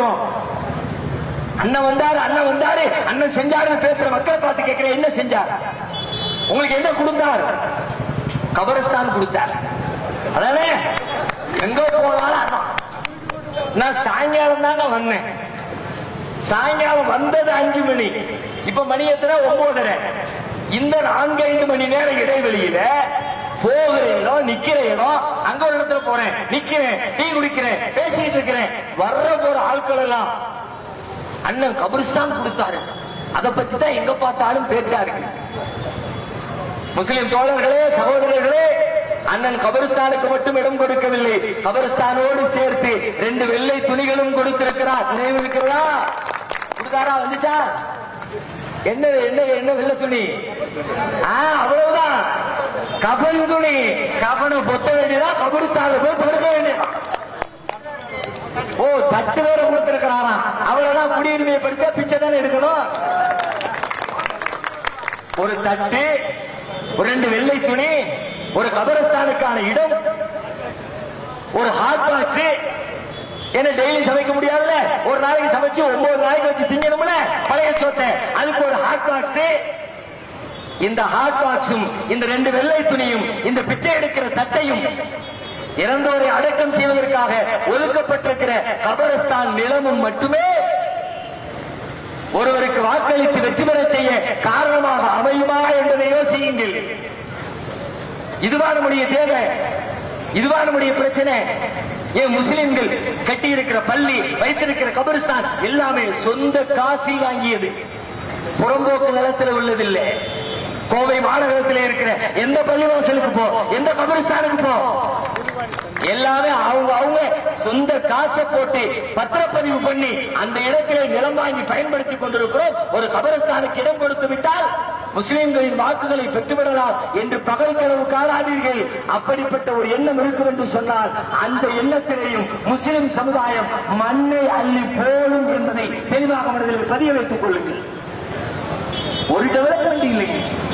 இருக்கிறோம் அண்ணன் வந்தாரு அண்ணன் வந்தாரு அண்ணன் செஞ்சாருன்னு பேசுற மக்களை பார்த்து கேட்கிறேன் என்ன செஞ்சார் உங்களுக்கு என்ன கொடுத்தார் கபரஸ்தான் கொடுத்தார் அதானே எங்க போனாலும் அதான் நான் சாயங்காலம் தாங்க வந்தேன் சாயங்காலம் வந்தது அஞ்சு மணி இப்ப மணி எத்தனை ஒன்பதரை இந்த நான்கு ஐந்து மணி நேரம் இடைவெளியில போகிற இடம் நிக்கிற இடம் அங்க ஒரு இடத்துல போறேன் நிக்கிறேன் டீ குடிக்கிறேன் பேசிட்டு இருக்கிறேன் வர்ற போற ஆட்கள் எல்லாம் அண்ணன் கபிரிஸ்தான் கொடுத்தாரு அதை பத்தி தான் எங்க பார்த்தாலும் பேச்சா இருக்கு முஸ்லிம் தோழர்களே சகோதரர்களே அண்ணன் கபரிஸ்தானுக்கு மட்டும் இடம் கொடுக்கவில்லை கபரிஸ்தானோடு சேர்த்து ரெண்டு வெள்ளை துணிகளும் கொடுத்திருக்கிறார் நினைவு இருக்கிறதா கொடுத்தாரா வந்துச்சா என்ன என்ன என்ன வெள்ளை துணி ஆ அவ்வளவுதான் கபன் துணி கபனை பொத்த வேண்டியதா கபரிஸ்தான போய் படுக்க வேண்டியதா ஓ தட்டு வேற கொடுத்திருக்கிறாராம் அவரெல்லாம் குடியுரிமையை படிச்சா பிச்சை தானே எடுக்கணும் ஒரு தட்டு ஒரு ரெண்டு வெள்ளை துணி ஒரு கபரஸ்தானுக்கான இடம் ஒரு ஹாட் பாக்ஸ் என்ன டெய்லி சமைக்க முடியாதுல்ல ஒரு நாளைக்கு சமைச்சு ஒன்பது நாளைக்கு வச்சு திங்கணும்ல பழைய சோத்தை அதுக்கு ஒரு ஹாட் பாக்ஸ் இந்த ஹாட் பாக்ஸும் இந்த ரெண்டு வெள்ளை துணியும் இந்த பிச்சை எடுக்கிற தட்டையும் இறந்தோரை அடக்கம் செய்வதற்காக ஒதுக்கப்பட்டிருக்கிற கபரஸ்தான் நிலமும் மட்டுமே ஒருவருக்கு வாக்களித்து வெற்றி பெறச் செய்ய காரணமாக அமையுமா என்பதை யோசியுங்கள் இதுவா நம்முடைய தேவை இதுவா நம்முடைய பிரச்சனை ஏன் முஸ்லிம்கள் கட்டி இருக்கிற பள்ளி வைத்திருக்கிற கபரிஸ்தான் எல்லாமே சொந்த காசில் வாங்கியது புறம்போக்கு நிலத்தில் உள்ளதில்லை கோவை மாநகரத்தில் இருக்கிற எந்த பள்ளிவாசலுக்கு போ எந்த கபரிஸ்தானுக்கு போ எல்லாமே அவங்க அவங்க சொந்த காசை போட்டு பத்திரப்பதிவு பண்ணி அந்த இடத்திலே நிலம் வாங்கி பயன்படுத்திக் கொண்டிருக்கிறோம் ஒரு கபரஸ்தானுக்கு இடம் கொடுத்து விட்டால் முஸ்லிம்களின் வாக்குகளை பெற்றுவிடலாம் என்று பகல் கனவு காணாதீர்கள் அப்படிப்பட்ட ஒரு எண்ணம் இருக்கும் என்று சொன்னால் அந்த எண்ணத்திலேயும் முஸ்லிம் சமுதாயம் மண்ணை அள்ளி போடும் என்பதை தெளிவாக மனதில் பதிய வைத்துக் கொள்ளுங்கள் ஒரு டெவலப்மெண்ட் இல்லைங்க